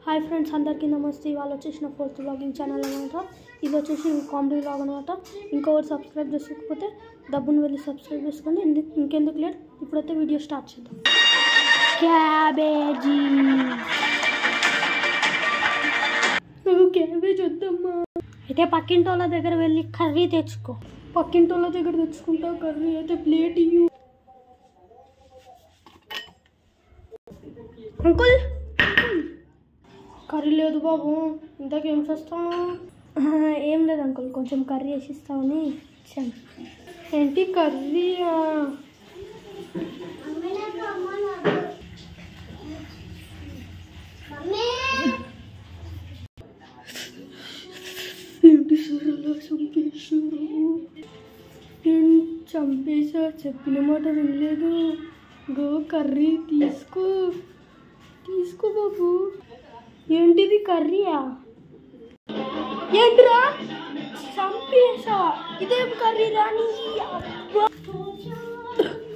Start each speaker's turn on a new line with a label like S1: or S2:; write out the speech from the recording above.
S1: hi friends అందరికీ నమస్తే ఇవాళ వచ్చేసిన ఫోర్త్ బ్లాగింగ్ ఛానల్ అనమాట ఇది వచ్చేసి కామెడీ బ్లాగ్ అనమాట ఇంకొకటి సబ్స్క్రైబ్ చేసుకోకపోతే డబ్బును వెళ్ళి సబ్స్క్రైబ్ చేసుకోండి ఇందు- ఇంకెందుకు లేట్ ఇప్పుడైతే వీడియో స్టార్ట్ చేద్దాం క్యాబేజీ నాకు క్యాబేజ్ వద్దమ్మా అయితే పక్కింటి వాళ్ళ దగ్గర వెళ్ళి కర్రీ తెచ్చుకో పక్కింటి వాళ్ళ దగ్గర తెచ్చుకుంటావు కర్రీ అయితే ప్లేట్ ఇయ్యు అంకుల్ కర్రీ లేదు బాబు ఇంతకేం చేస్తాను ఏం లేదు అంకుల్ కొంచెం కర్రీ వేసి ఇస్తామని ఇచ్చాను ఏంటి కర్రీయా ఏంటి సార్ అలా చంపేశారు నేను చంపేశా చెప్పిన మాట వినలేదు గో కర్రీ తీసుకో తీసుకో బాబు ఏంటిది కర్రీయా ఏంటిరా చంపేశా ఇదేం కర్రీ రాని